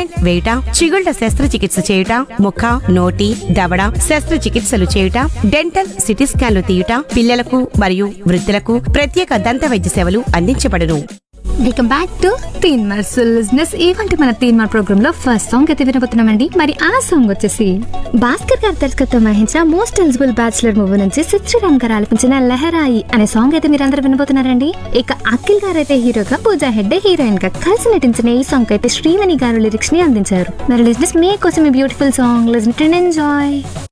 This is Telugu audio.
ఇంప్లాంట్ వేయుట చిగుళ్ల శస్త్రచికిత్స చేయుట ముఖ నోటి దవడ శస్త్రచికిత్సలు చేయుట డెంటల్ సిటీ స్కాన్లు తీయుట పిల్లలకు మరియు వృద్ధులకు ప్రత్యేక దంత వైద్య సేవలు అందించబడును వెల్కమ్ బ్యాక్ టు తీన్ మార్ సో లిజినెస్ ఏవంటి మన తీన్ మార్ ప్రోగ్రామ్ లో ఫస్ట్ సాంగ్ అయితే వినబోతున్నామండి మరి ఆ సాంగ్ వచ్చేసి భాస్కర్ గారి దర్శకత్వం వహించిన మోస్ట్ ఎలిజిబుల్ బ్యాచులర్ మూవీ నుంచి సిత్రిరామ్ గారు ఆలపించిన లహరాయి అనే సాంగ్ అయితే మీరందరూ వినబోతున్నారండి ఇక అఖిల్ గారు అయితే హీరోగా పూజా హెడ్డే హీరోయిన్ గా కలిసి నటించిన ఈ సాంగ్ అయితే శ్రీవని గారు లిరిక్స్ ని అందించారు మరి లిజినెస్ మీకోసం ఈ బ్యూటిఫుల్ సాంగ్ లిజన్ ఎంజాయ్